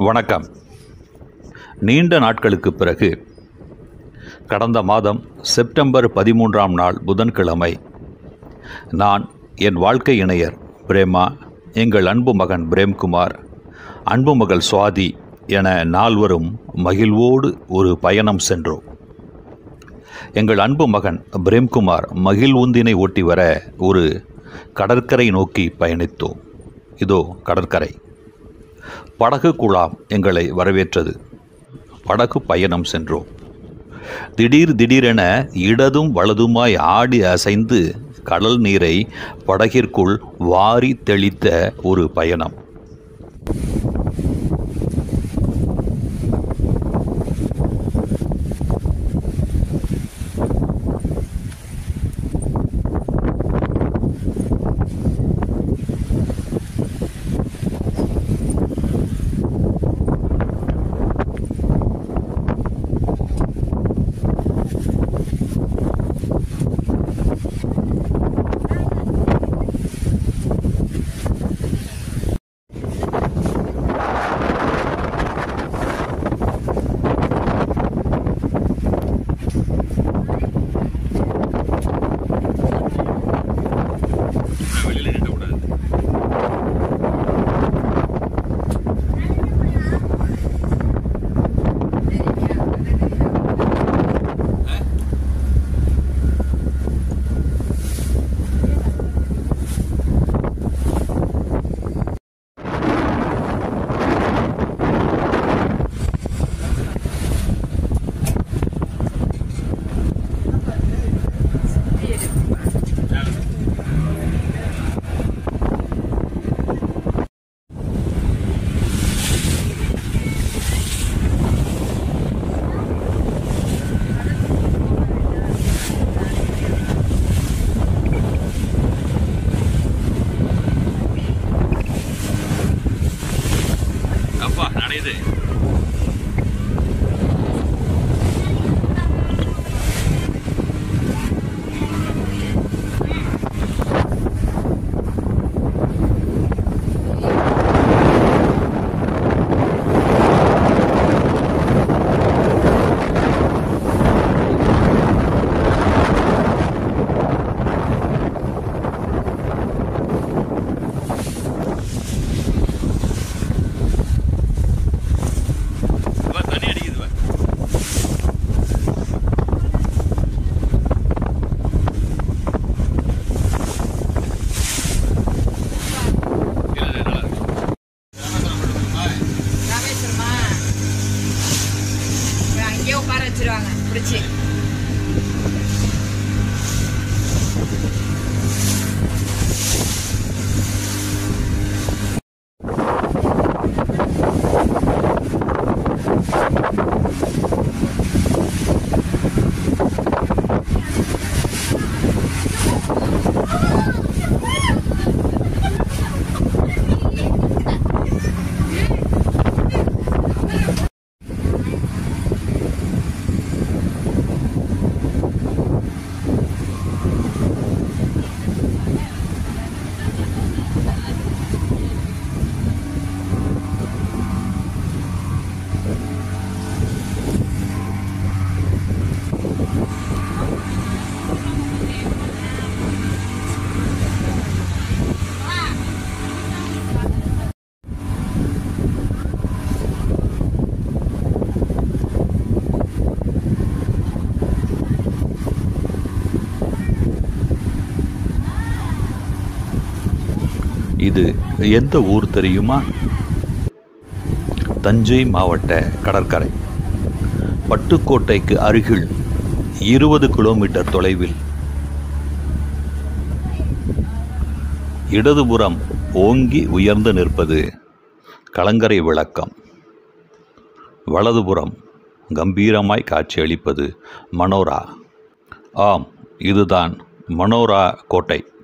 வணக்கம் நீண்ட நாட்களுக்கு பிறகு கடந்த மாதம் செப்டம்பர் பதிமூன்றாம் நாள் புதன்கிழமை நான் என் வாழ்க்கை இணையர் பிரேமா எங்கள் அன்பு மகன் பிரேம்குமார் அன்பு மகள் சுவாதி என நால்வரும் மகிழ்வோடு ஒரு பயணம் சென்றோம் எங்கள் அன்பு மகன் பிரேம்குமார் மகிழ்வுந்தினை ஓட்டி வர ஒரு கடற்கரை நோக்கி பயணித்தோம் இதோ கடற்கரை படகு குழாம் எங்களை வரவேற்றது படகு பயணம் சென்றோம் திடீர் திடீரென இடதும் வலதுமாய் ஆடி அசைந்து கடல் நீரை படகிற்குள் வாரி தெளித்த ஒரு பயணம் அப்பா நடையுது தண்ணி அடிக்குது வா. இல்ல, இல்ல, நல்லா இருக்கு. ராமேஸ்வரமா அப்புறம் அங்கேயே உட்கார வச்சிருவாங்க பிடிச்சி இது எந்த ஊர் தெரியுமா தஞ்சை மாவட்ட கடற்கரை பட்டுக்கோட்டைக்கு அருகில் இருபது கிலோமீட்டர் தொலைவில் இடதுபுறம் ஓங்கி உயர்ந்து நிற்பது கலங்கரை விளக்கம் வலதுபுறம் கம்பீரமாய் காட்சியளிப்பது மனோரா ஆம் இதுதான் மனோரா கோட்டை